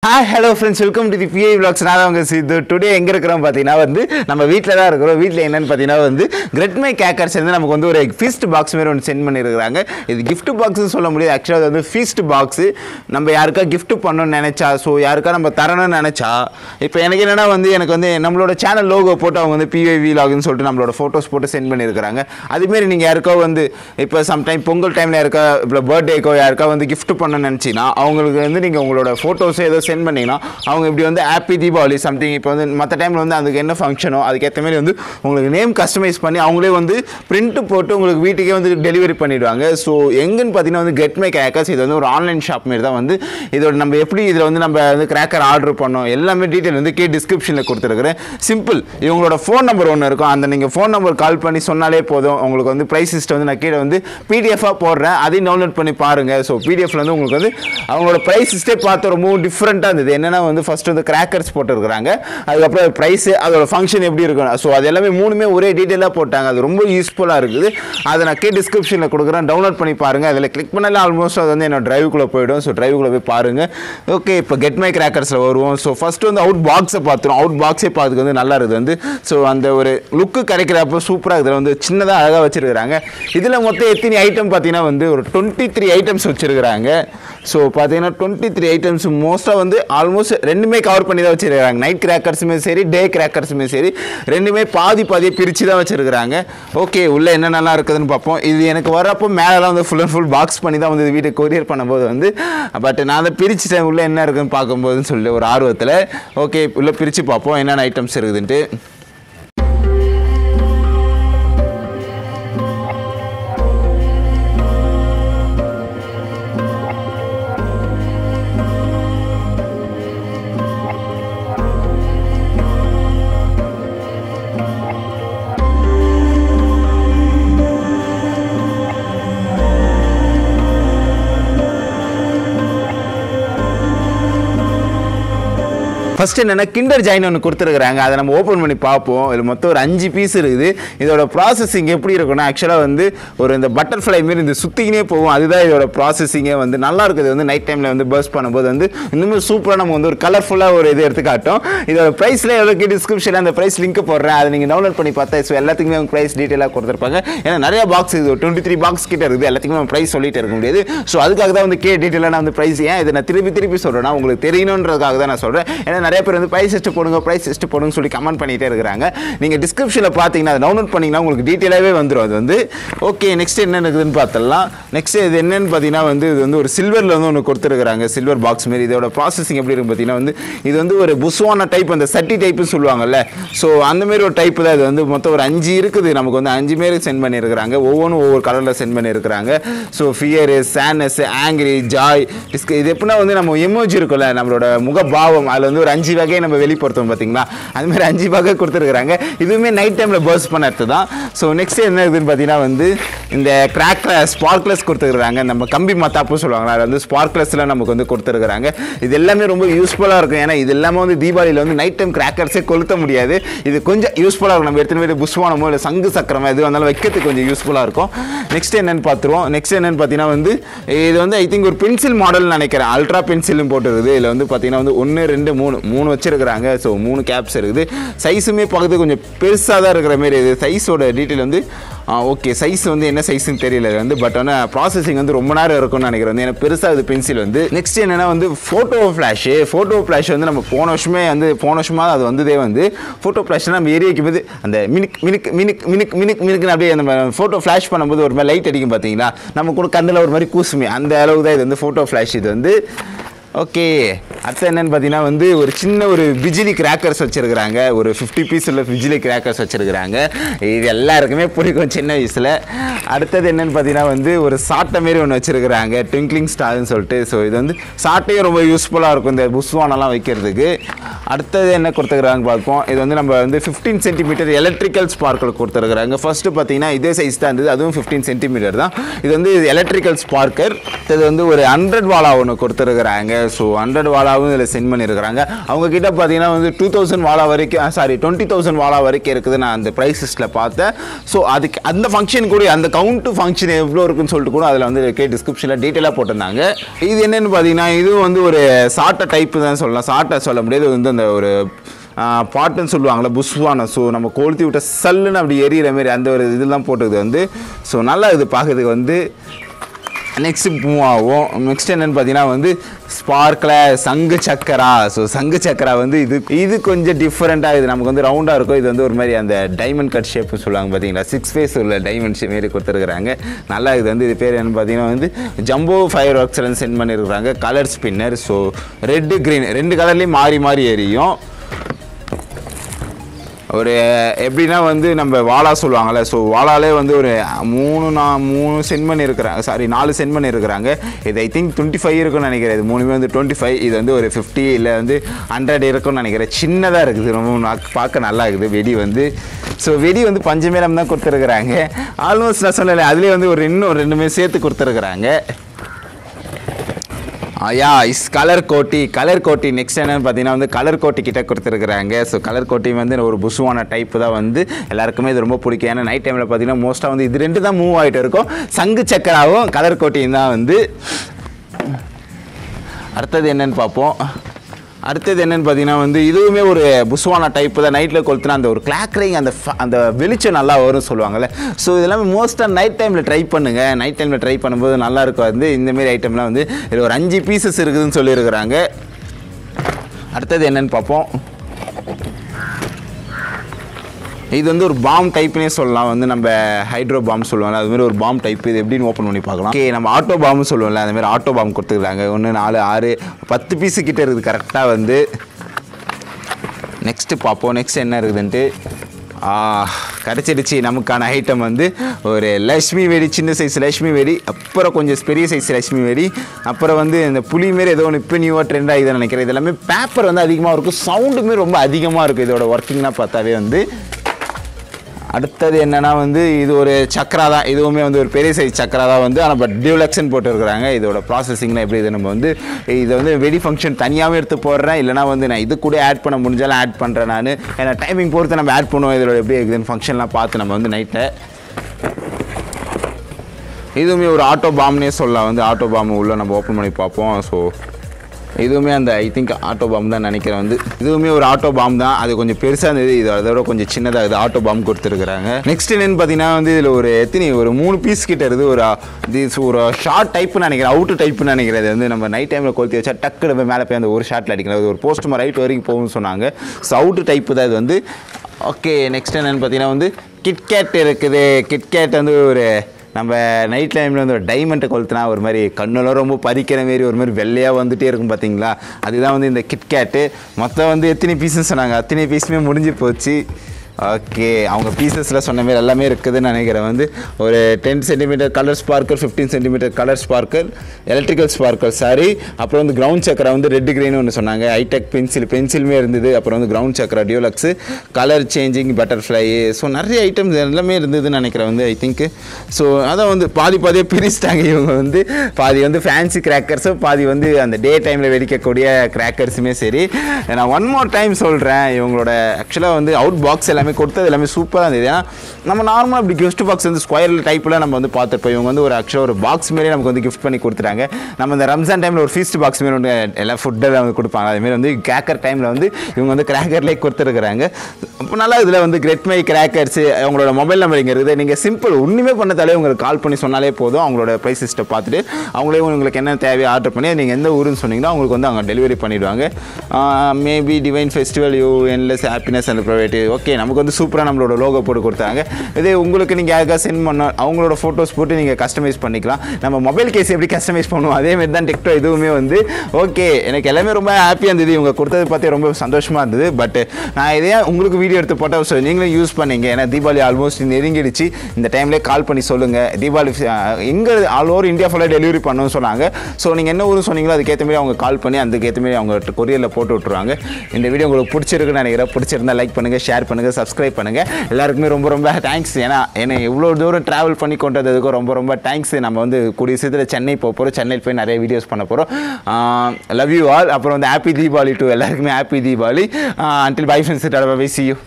hi hello friends welcome to the PI vlogs நான் தான் உங்க சித்து டுடே எங்கே இருக்கிறோம் பார்த்தீங்கன்னா வந்து நம்ம வீட்டில் தான் இருக்கிறோம் வீட்டில் என்னன்னு பார்த்தீங்கன்னா வந்து கிரெட்மை கேக்கர்ஸ் வந்து நமக்கு வந்து ஒரு ஃபீஸ்ட் பாக்ஸ் மாதிரி ஒன்று சென்ட் பண்ணியிருக்காங்க இது gift பாக்ஸ்னு சொல்ல முடியாது ஆக்சுவலாக அது வந்து ஃபீஸ்ட் பாக்ஸு நம்ம யாருக்கா gift பண்ணணும்னு நினச்சா ஸோ யாருக்கா நம்ம தரணும்னு நினச்சா இப்போ எனக்கு என்னென்னா வந்து எனக்கு வந்து நம்மளோட சேனல் லோகோ போட்டு அவங்க வந்து பிஐ விலாக்னு சொல்லிட்டு நம்மளோட ஃபோட்டோஸ் போட்டு சென்ட் பண்ணியிருக்காங்க அதுமாரி நீங்கள் யாருக்கோ வந்து இப்போ சம்டைம் பொங்கல் டைமில் யாருக்கா இப்போ பர்த்டேக்கோ யாருக்கா வந்து gift பண்ணணும்னு நினச்சின்னா அவங்களுக்கு வந்து நீங்கள் உங்களோட ஃபோட்டோஸோ ஏதோ சென்ட் பண்ணீங்கன்னா அவங்க இப்படி வந்து ஹாப்பி தீபாவளி சம்திங் இப்போ வந்து மற்ற டைமில் வந்து அதுக்கு என்ன ஃபங்க்ஷனோ அதுக்கேற்ற மாதிரி வந்து உங்களுக்கு நேம் கஸ்டமைஸ் பண்ணி அவங்களே வந்து பிரிண்ட் போட்டு உங்களுக்கு வீட்டுக்கே வந்து டெலிவரி பண்ணிடுவாங்க ஸோ எங்கன்னு பார்த்தீங்கன்னா வந்து கெட் மை கிராக்கர்ஸ் இது வந்து ஒரு ஆன்லைன் ஷாப் மாரி தான் வந்து இதோட நம்ம எப்படி இதில் வந்து நம்ம வந்து கிராக்கர் ஆர்டர் பண்ணோம் எல்லாமே டீட்டெயில் வந்து கே டிஸ்கிரிப்ஷனில் கொடுத்துருக்குறேன் சிம்பிள் இவங்களோட ஃபோன் நம்பர் ஒன்று இருக்கும் அந்த நீங்கள் ஃபோன் நம்பர் கால் பண்ணி சொன்னாலே போதும் உங்களுக்கு வந்து ப்ரைஸ் லிஸ்ட் வந்து நான் கீழே வந்து பிடிஎஃபாக போடுறேன் அதையும் டவுன்லோட் பண்ணி பாருங்கள் ஸோ பிடிஎஃப்ல வந்து உங்களுக்கு வந்து அவங்களோட ப்ரைஸ் லிஸ்ட்டே பார்த்து ரொம்பவும் டிஃப்ரெண்ட்டாக இருந்தது என்னென்னா வந்து ஃபஸ்ட்டு வந்து கிராக்கர்ஸ் போட்டுருக்குறாங்க அதுக்கப்புறம் ப்ரைஸு அதோட ஃபங்க்ஷன் எப்படி இருக்கும் ஸோ அது எல்லாமே மூணுமே ஒரே டீட்டெயிலாக போட்டாங்க அது ரொம்ப யூஸ்ஃபுல்லாக இருக்குது அதை நான் கே டிஸ்கிரிப்ஷனில் கொடுக்குறேன் டவுன்லோட் பண்ணி பாருங்கள் அதில் கிளிக் பண்ணாலே ஆல்மோஸ்ட் அது வந்து என்னோட டிரைவுக்குள்ளே போயிடும் ஸோ டிரைவுக்குள்ளே போய் பாருங்கள் ஓகே இப்போ கெட் மை கிராக்கர்ஸில் வருவோம் ஸோ ஃபஸ்ட்டு வந்து அவுட் பாக்ஸை பார்த்துரும் அவுட் பாக்ஸே பார்த்துக்கு வந்து நல்லா இருக்குது வந்து ஸோ அந்த ஒரு லுக்கு கிடைக்கிறப்ப சூப்பராக இதில் வந்து சின்னதாக அழகாக வச்சுருக்கிறாங்க இதில் மொத்தம் எத்தனை ஐட்டம் பார்த்தீங்கன்னா வந்து ஒரு டுவெண்ட்டி த்ரீ ஐட்டம்ஸ் வச்சுருக்கிறாங்க ஸோ பார்த்தீங்கன்னா டுவெண்ட்டி த்ரீ ஐட்டம்ஸ் மோஸ்ட்டாக வந்து ஆல்மோஸ்ட் ரெண்டுமே கவர் பண்ணி தான் வச்சுருக்காங்க நைட் கிராக்கர்ஸுமே சரி டே கிராக்கர்ஸுமே சரி ரெண்டுமே பாதி பாதியை பிரித்து தான் வச்சுருக்காங்க ஓகே உள்ளே என்னென்னலாம் இருக்குதுன்னு பார்ப்போம் இது எனக்கு வரப்போ மேலெலாம் வந்து ஃபுல் அண்ட் ஃபுல் பாக்ஸ் பண்ணி தான் வந்து வீட்டுக்கு கொரியர் பண்ணும்போது வந்து பட் நான் அதை பிரிச்சுட்டேன் உள்ளே என்ன இருக்குன்னு பார்க்கும்போதுன்னு சொல்லி ஒரு ஆர்வத்தில் ஓகே உள்ளே பிரித்து பார்ப்போம் என்னென்ன ஐட்டம்ஸ் இருக்குதுன்ட்டு ஃபர்ஸ்ட் என்னன்னா கிண்டர் ஜாயின் ஒன்று கொடுத்துருக்குறாங்க அதை நம்ம ஓப்பன் பண்ணி பார்ப்போம் இது மொத்தம் ஒரு அஞ்சு பீஸ் இருக்குது இதோட ப்ராசஸிங் எப்படி இருக்குன்னா ஆக்சுவலாக வந்து ஒரு இந்த பட்டர்ஃப்ளை மாரி இந்த சுற்றிக்கினே போகும் அதுதான் இதோட ப்ராசஸிங்கே வந்து நல்லா இருக்குது வந்து நைட் டைமில் வந்து பர்ஸ் பண்ணும்போது வந்து இன்னுமே சூப்பராக நம்ம வந்து ஒரு கலர்ஃபுல்லாக ஒரு இது எடுத்து காட்டும் இதோட ப்ரைஸில் எவ்வளோக்கு டிஸ்கிரிப்ஷனில் அந்த ப்ரைஸ் லிங்க் போடுறேன் அதை நீங்கள் டவுன்லோட் பண்ணி பார்த்தா ஸோ எல்லாத்துக்குமே அவங்க ப்ரைஸ் டீட்டெயிலாக கொடுத்துருப்பாங்க ஏன்னா நிறைய பாக்ஸ் இது டுவெண்ட்டி த்ரீ பாக்ஸ் கிட்ட இருக்குது எல்லாத்துக்குமே நம்ம ப்ரைஸ் சொல்லிட்டு இருக்க முடியாது ஸோ அதுக்காக தான் வந்து கே டீட்டெயிலாக நான் வந்து ப்ரைஸ் ஏன் இதை நான் திருப்பி திருப்பி சொல்கிறேன்னா உங்களுக்கு தெரியணுன்றதுக்காக தான் நான் சொல்கிறேன் ஏன்னா நிறைய பேர் வந்து ப்ரைஸ் லிஸ்ட் போடுங்க ப்ரைஸ் லிஸ்ட் போடுங்க சொல்லி கமெண்ட் பண்ணிகிட்டே இருக்கிறாங்க நீங்கள் டிஸ்கிரிப்ஷனில் பார்த்தீங்கன்னா அதை டவுன்லோட் பண்ணிங்கன்னா உங்களுக்கு டீட்டெயிலாகவே வந்துடும் அது வந்து ஓகே நெக்ஸ்ட் என்ன இருக்குதுன்னு பார்த்தலாம் நெக்ஸ்ட் இது என்னன்னு பார்த்தீங்கன்னா வந்து இது வந்து ஒரு சில்வரில் வந்து ஒன்று கொடுத்துருக்குறாங்க சில்வர் பாக்ஸ் மாரி இதோட ப்ராசஸிங் எப்படி இருக்கும் பார்த்தீங்கன்னா வந்து இது வந்து ஒரு புஸ்வான டைப் அந்த சட்டி டைப்னு சொல்லுவாங்கல்ல ஸோ அந்த மாதிரி ஒரு டைப் தான் இது வந்து மொத்தம் ஒரு அஞ்சு இருக்குது நமக்கு வந்து அஞ்சு மாரி சென்ட் பண்ணியிருக்கிறாங்க ஒவ்வொன்றும் ஒவ்வொரு கலரில் சென்ட் பண்ணியிருக்கிறாங்க so fear sadness angry joy disgust இது எப்படின்னா வந்து நம்ம எமோஜி இருக்கும்ல நம்மளோட முகபாவம் அதில் வந்து ஒரு அஞ்சு வகையை நம்ம வெளிப்படுத்துவோம் பார்த்தீங்களா அது மாதிரி அஞ்சு வகை கொடுத்துருக்குறாங்க இதுவுமே நைட் டைமில் பர்ஸ் பண்ண எடுத்து தான் ஸோ நெக்ஸ்ட் என்ன இருக்குதுன்னு பார்த்தீங்கன்னா வந்து இந்த கிராக்லஸ் ஸ்பார்க்லஸ் கொடுத்துருக்குறாங்க நம்ம கம்பி மத்தாப்பு சொல்லுவாங்க அது வந்து ஸ்பார்க்லஸில் நமக்கு வந்து கொடுத்துருக்குறாங்க இது எல்லாமே ரொம்ப யூஸ்ஃபுல்லாக இருக்கும் ஏன்னா இது எல்லாமே வந்து தீபாவளியில் வந்து நைட் டைம் கிராக்கர்ஸே கொளுத்த முடியாது இது கொஞ்சம் யூஸ்ஃபுல்லாக இருக்கும் நம்ம எடுத்துகிட்டு போய் புஷ்வானமோ இல்லை சங்கு சக்கரமோ எது வந்தாலும் வைக்கிறதுக்கு கொஞ்சம் யூஸ்ஃபுல்லாக இருக்கும் நெக்ஸ்ட் என்னன்னு பார்த்துருவோம் நெக்ஸ்ட் என்னன்னு பார்த்தீங்கன்னா வந்து இது வந்து ஐ திங்க் ஒரு பென்சில் மாடல் நினைக்கிறேன் அல்ட்ரா பென்சிலும் போட்டுருக்குது இதில் வந்து பார்த்தீங்கன்னா வந்து ஒன்று ரெண்டு மூணு மூணு வச்சிருக்கிறாங்க ஸோ மூணு கேப்ஸ் இருக்குது சைஸுமே பார்க்கறது கொஞ்சம் பெருசாக தான் இருக்கிற மாதிரி இது சைஸோட டீட்டெயில் வந்து ஓகே சைஸ் வந்து என்ன சைஸ்னு தெரியல இது வந்து பட் ஆனால் ப்ராசஸிங் வந்து ரொம்ப நேரம் இருக்கும்னு நினைக்கிறேன் வந்து எனக்கு பெருசாக இது பென்சில் வந்து நெக்ஸ்ட் என்னென்னா வந்து ஃபோட்டோ ஃப்ளாஷு ஃபோட்டோ ஃப்ளாஷ் வந்து நம்ம போன வருஷமே வந்து போன வருஷமாக அது வந்ததே வந்து ஃபோட்டோ ஃப்ளாஷ் நம்ம ஏரியாக்கு போது அந்த மினிக் மினிக் மினிக் மினிக் மினிக் மினிக்னு அப்படியே நம்ம ஃபோட்டோ ஃப்ளாஷ் பண்ணும்போது ஒரு மாதிரி லைட் அடிக்கும் பார்த்தீங்களா நம்ம கூட கண்ணில் ஒரு மாதிரி கூசுமே அந்த அளவு தான் இது வந்து ஃபோட்டோ ஃப்ளாஷ் இது வந்து ஓகே அடுத்து என்னன்னு பார்த்தீங்கன்னா வந்து ஒரு சின்ன ஒரு பிஜிலி கிராக்கர்ஸ் வச்சுருக்குறாங்க ஒரு ஃபிஃப்டி பீஸ் உள்ள பிஜிலி கிராக்கர்ஸ் வச்சுருக்குறாங்க இது எல்லாருக்குமே பிடிக்கும் சின்ன வயசில் அடுத்தது என்னன்னு பார்த்தீங்கன்னா வந்து ஒரு சாட்டை மாரி ஒன்று வச்சுருக்குறாங்க ட்விங்க்லிங் ஸ்டார்னு சொல்லிட்டு ஸோ இது வந்து சாட்டையும் ரொம்ப யூஸ்ஃபுல்லாக இருக்கும் இந்த புஸ்வானெல்லாம் வைக்கிறதுக்கு அடுத்தது என்ன கொடுத்துருக்குறாங்க பார்ப்போம் இது வந்து நம்ம வந்து ஃபிஃப்டீன் சென்டிமீட்டர் எலக்ட்ரிக்கல் ஸ்பார்க்கில் கொடுத்துருக்குறாங்க ஃபர்ஸ்ட்டு பார்த்தீங்கன்னா இதே சைஸ் தான் இருந்தது அதுவும் ஃபிஃப்டீன் சென்டிமீட்டர் தான் இது வந்து எலக்ட்ரிக்கல் ஸ்பார்க்கர் இது வந்து ஒரு ஹண்ட்ரட் வாலா ஒன்று கொடுத்துருக்குறாங்க ஸோ ஹண்ட்ரட் வாலாவும் இதில் சென்ட் பண்ணியிருக்கிறாங்க அவங்க கிட்ட பார்த்தீங்கன்னா வந்து டூ தௌசண்ட் வாலா வரைக்கும் சாரி டுவெண்ட்டி தௌசண்ட் வாலா வரைக்கும் இருக்குது நான் அந்த ப்ரைஸ் லிஸ்ட்டில் பார்த்தேன் ஸோ அதுக்கு அந்த ஃபங்க்ஷன் கூட அந்த கவுண்ட் ஃபங்க்ஷன் எவ்வளோ இருக்குன்னு சொல்லிட்டு கூட அதில் வந்து கே டிஸ்கிரிப்ஷனில் டீட்டெயிலாக போட்டிருந்தாங்க இது என்னன்னு பார்த்தீங்கன்னா இது வந்து ஒரு சாட்டை டைப்பு தான் சொல்லலாம் சாட்டை சொல்ல முடியாது இது வந்து அந்த ஒரு பாட்டுன்னு சொல்லுவாங்கள்ல புஷ்வானம் ஸோ நம்ம கொளுத்தி விட்ட சல்லுன்னு அப்படி எரியிற மாதிரி அந்த ஒரு இதெல்லாம் போட்டது வந்து ஸோ நல்லா இது பார்க்கறதுக்கு வந்து நெக்ஸ்ட் மூவ் ஆகும் நெக்ஸ்ட் என்னன்னு பார்த்தீங்கன்னா வந்து ஸ்பார்க்கில் சங்கு சக்கரா ஸோ சங்கு சக்கரா வந்து இது இது கொஞ்சம் டிஃப்ரெண்ட்டாக இது நமக்கு வந்து ரவுண்டாக இருக்கும் இது வந்து ஒரு மாதிரி அந்த டைமண்ட் கட் ஷேப்னு சொல்லுவாங்க பார்த்தீங்களா சிக்ஸ் ஃபேஸ் உள்ள டைமண்ட் ஷேப் மாரி கொடுத்துருக்குறாங்க நல்லா இது வந்து இது பேர் என்னன்னு பார்த்தீங்கன்னா வந்து ஜம்போ ஃபயர் ஒர்க்ஸ் சென்ட் பண்ணியிருக்கிறாங்க colour spinner so red green ரெண்டு கலர்லேயும் மாறி மாறி எரியும் ஒரு எப்படின்னா வந்து நம்ம வாழா சொல்லுவாங்கள்ல ஸோ வாழாலே வந்து ஒரு மூணு நான் மூணு சென்ட் பண்ணி இருக்கிறாங்க சாரி நாலு சென்ட் பண்ணி இருக்கிறாங்க இது ஐ திங்க் டுவெண்ட்டி ஃபைவ் இருக்கும்னு நினைக்கிறேன் இது மூணுமே வந்து டுவெண்ட்டி ஃபைவ் இது வந்து ஒரு ஃபிஃப்டி இல்லை வந்து ஹண்ட்ரட் இருக்கும்னு நினைக்கிறேன் சின்னதாக இருக்குது ரொம்ப நா- பார்க்க நல்லா இருக்குது வெடி வந்து ஸோ வெடி வந்து பஞ்சமேலம் தான் கொடுத்துருக்குறாங்க ஆல்மோஸ்ட் நான் சொன்னேன் அதுலேயே வந்து ஒரு இன்னும் ரெண்டுமே சேர்த்து கொடுத்துருக்குறாங்க யா இஸ் கலர் கோட்டி கலர் கோட்டி நெக்ஸ்ட் என்னன்னு பார்த்தீங்கன்னா வந்து கலர் கோட்டி கிட்ட கொடுத்துருக்குறாங்க ஸோ கலர் கோட்டி வந்து ஒரு புசுவான டைப் தான் வந்து எல்லாருக்குமே இது ரொம்ப பிடிக்கும் ஏன்னா நைட் டைமில் பார்த்தீங்கன்னா மோஸ்ட்டாக வந்து இது ரெண்டு தான் மூவ் ஆகிட்டு இருக்கும் சங்கு சக்கராவும் கலர் கோட்டியும் தான் வந்து அடுத்தது என்னன்னு பார்ப்போம் அடுத்தது என்னன்னு பார்த்தீங்கன்னா வந்து இதுவுமே ஒரு புஸ்வானா டைப் தான் நைட்டில் கொளுத்துனா அந்த ஒரு கிளாக்ரிங் அந்த ஃப- அந்த வெளிச்சம் நல்லா வரும்னு சொல்லுவாங்கல்ல ஸோ இதெல்லாமே மோஸ்ட்டாக நைட் டைமில் ட்ரை பண்ணுங்கள் நைட் டைமில் ட்ரை பண்ணும்போது நல்லா இருக்கும் வந்து இந்தமாரி ஐட்டம்லாம் வந்து இது ஒரு அஞ்சு பீசஸ் இருக்குதுன்னு சொல்லியிருக்கிறாங்க அடுத்தது என்னன்னு பார்ப்போம் இது வந்து ஒரு பாம் டைப்னே சொல்லலாம் வந்து நம்ம ஹைட்ரோ பாம் சொல்லுவாங்க அது மாதிரி ஒரு பாம் டைப் இது எப்படின்னு ஓப்பன் பண்ணி பார்க்கலாம் ஓகே நம்ம ஆட்டோ பாம்னு சொல்லுவோம்ல அந்த மாதிரி ஆட்டோ பாம் கொடுத்துருக்காங்க ஒன்று நாலு ஆறு பத்து பீஸு கிட்ட இருக்குது கரெக்டாக வந்து நெக்ஸ்ட்டு பார்ப்போம் நெக்ஸ்ட் என்ன இருக்குதுன்ட்டு ஆ, கிடச்சிடுச்சு நமக்கான ஐட்டம் வந்து ஒரு லக்ஷ்மி வெடி சின்ன சைஸ் லக்ஷ்மி வெடி அப்புறம் கொஞ்சம் பெரிய சைஸ் லக்ஷ்மி வெடி அப்புறம் வந்து இந்த புளி மாரி ஏதோ ஒன்று இப்போ நியூவாக ட்ரெண்ட் ஆகுதுன்னு நினைக்கிறேன் இது எல்லாமே பேப்பர் வந்து அதிகமாக இருக்கும் சவுண்டுமே ரொம்ப அதிகமாக இருக்கும் இதோட ஒர்க்கிங்னா பார்த்தாவே வந்து அடுத்தது என்னன்னா வந்து இது ஒரு சக்கரா தான் இதுவுமே வந்து ஒரு பெரிய சைஸ் சக்கரா தான் வந்து ஆனால் பட் டியூலக்ஷன் போட்டுருக்குறாங்க இதோட ப்ராசஸிங்லாம் எப்படி இது நம்ம வந்து இதை வந்து வெடி ஃபங்க்ஷன் தனியாகவும் எடுத்து போடுறேன் இல்லைனா வந்து நான் இது கூட ஆட் பண்ண முடிஞ்சாலும் ஆட் பண்ணுறேன் நான் ஏன்னா டைமிங் பொறுத்து நம்ம ஆட் பண்ணுவோம் இதோட எப்படி இருக்குதுன்னு ஃபங்க்ஷன்லாம் பார்த்து நம்ம வந்து நைட்டை இதுவுமே ஒரு ஆட்டோ பாம்னே சொல்லலாம் வந்து ஆட்டோ பாம் உள்ள நம்ம ஓப்பன் பண்ணி பார்ப்போம் ஸோ இதுவுமே அந்த ஐ திங்க் ஆட்டோ பாம் தான் நினைக்கிறேன் வந்து இதுவுமே ஒரு ஆட்டோ பாம் தான் அது கொஞ்சம் பெருசாக இருந்தது இது அதோட கொஞ்சம் சின்னதாக இது ஆட்டோ பாம் கொடுத்துருக்குறாங்க நெக்ஸ்ட் என்னன்னு பார்த்தீங்கன்னா வந்து இதில் ஒரு எத்தனை ஒரு மூணு பீஸ் கிட்ட இருக்குது ஒரு இது ஒரு ஷார்ட் டைப்னு நினைக்கிறேன் அவுட்டு டைப்னு நினைக்கிறேன் இது வந்து நம்ம நைட் டைமில் கொளுத்தி வச்சா டக்குனு போய் மேலே போய் அந்த ஒரு ஷாட்டில் அடிக்கிறது ஒரு போஸ்ட் ரைட் வரைக்கும் போகும்னு சொன்னாங்க ஸோ அவுட்டு டைப்பு தான் இது வந்து ஓகே நெக்ஸ்ட் என்னன்னு பார்த்தீங்கன்னா வந்து கிட்கேட் இருக்குது கிட்கேட் வந்து ஒரு நம்ம நைட் டைமில் வந்து ஒரு டைமண்டை கொளுத்துனா ஒரு மாதிரி கண்ணெல்லாம் ரொம்ப பறிக்கிற மாரி ஒரு மாதிரி வெள்ளையாக வந்துட்டே இருக்கும் பார்த்தீங்களா அதுதான் வந்து இந்த கிட்கேட்டு மொத்தம் வந்து எத்தனை பீஸ்னு சொன்னாங்க அத்தனை பீஸுமே முடிஞ்சு போச்சு ஓகே அவங்க பீசஸில் சொன்ன மாதிரி எல்லாமே இருக்குதுன்னு நினைக்கிறேன் வந்து ஒரு ten centimeter colour sparkler fifteen centimeter colour sparkler electrical sparkler sorry அப்புறம் வந்து கிரவுண்ட் சக்கரா வந்து ரெட் கிரீன் ஒன்று சொன்னாங்க ஹைடெக் பென்சில் பென்சிலுமே இருந்தது அப்புறம் வந்து கிரவுண்ட் சக்கரா deluxe colour changing butterfly so நிறைய ஐட்டம்ஸ் எல்லாமே இருந்ததுன்னு நினைக்கிறேன் வந்து ஐ திங்க் ஸோ அதான் வந்து பாதி பாதியாக பிரிச்சிட்டாங்க இவங்க வந்து பாதி வந்து ஃபேன்சி கிராக்கர்ஸும் பாதி வந்து அந்த டே டைமில் வெடிக்கக்கூடிய கிராக்கர்ஸுமே சரி நான் ஒன் மோர் டைம் சொல்கிறேன் இவங்களோட ஆக்சுவலாக வந்து அவுட் பாக்ஸ் எல்லாமே கொடுத்தது எல்லாமே சூப்பராக இருந்தது ஏன்னா நம்ம நார்மலாக இப்படி கிஃப்ட் பாக்ஸ் வந்து ஸ்கொயர் டைப்பில் நம்ம வந்து பார்த்துருப்போம் இவங்க வந்து ஒரு ஆக்சுவலாக ஒரு பாக்ஸ் மாரி நமக்கு வந்து கிஃப்ட் பண்ணி கொடுத்துட்டாங்க நம்ம இந்த ரம்ஜான் டைமில் ஒரு ஃபீஸ்ட் பாக்ஸ் மாரி ஒன்று எல்லாம் ஃபுட்டெல்லாம் வந்து கொடுப்பாங்க அதேமாரி வந்து கிராக்கர் டைமில் வந்து இவங்க வந்து கிராக்கர்லேயே கொடுத்துருக்குறாங்க அப்போ நல்லா இதில் வந்து கிரெட் மை கிராக்கர்ஸ் அவங்களோட மொபைல் நம்பர் இங்கே இருக்குது நீங்கள் சிம்பிள் ஒன்றுமே பண்ணதாலே உங்களுக்கு கால் பண்ணி சொன்னாலே போதும் அவங்களோட ப்ரைஸ் லிஸ்ட்டை பார்த்துட்டு அவங்களே உங்களுக்கு என்ன தேவையோ ஆர்டர் பண்ணி நீங்கள் எந்த ஊருன்னு சொன்னீங்கன்னா அவங்களுக்கு வந்து அவங்க டெலிவரி பண்ணிடுவாங்க maybe divine festival you endless happiness and private okay நமக்கு வந்து சூப்பராக நம்மளோட லோகோ போட்டு கொடுத்தாங்க இதே உங்களுக்கு நீங்கள் யாருக்காக சென்ட் பண்ண அவங்களோட ஃபோட்டோஸ் போட்டு நீங்கள் கஸ்டமைஸ் பண்ணிக்கலாம் நம்ம மொபைல் கேஸ் எப்படி கஸ்டமைஸ் பண்ணுவோம் அதே மாதிரி தான் டெக்டோ இதுவுமே வந்து ஓகே எனக்கு எல்லாமே ரொம்ப ஹாப்பியாக இருந்தது இவங்க கொடுத்தது பார்த்து ரொம்ப சந்தோஷமாக இருந்தது பட் நான் இதே உங்களுக்கு வீடியோ எடுத்து போட்டால் ஸோ நீங்களும் யூஸ் பண்ணீங்க ஏன்னா தீபாவளி ஆல்மோஸ்ட் நெருங்கிடுச்சு இந்த டைம்லேயே கால் பண்ணி சொல்லுங்கள் தீபாவளி எங்கே ஆல் ஓவர் இந்தியா ஃபுல்லாக டெலிவரி பண்ணணும்னு சொன்னாங்க ஸோ நீங்கள் என்ன ஊர் சொன்னீங்களோ அதுக்கேற்ற மாதிரி அவங்க கால் பண்ணி அதுக்கேற்ற மாதிரி அவங்க கொரியரில் போட்டு விட்ருவாங்க இந்த வீடியோ உங்களுக்கு பிடிச்சிருக்குன்னு நினைக்கிறேன் பிடிச்சிருந்தா லைக் பண்ணுங்கள் ஷேர் பண்ணுங்கள் சப்ஸ்கிரைப் பண்ணுங்கள் எல்லாருக்குமே ரொம்ப ரொம்ப தேங்க்ஸ் ஏன்னா என்னை இவ்வளோ தூரம் ட்ராவல் பண்ணி கொண்டு வந்ததுக்கு ரொம்ப ரொம்ப தேங்க்ஸ் நம்ம வந்து கூடிய சீக்கிரத்தில் சென்னை போக போகிறோம் சென்னையில் போய் நிறைய வீடியோஸ் பண்ண போகிறோம் லவ் யூ ஆல் அப்புறம் வந்து ஹாப்பி தீபாவளி டு எல்லாருக்குமே happy Deepavali until bye friends see you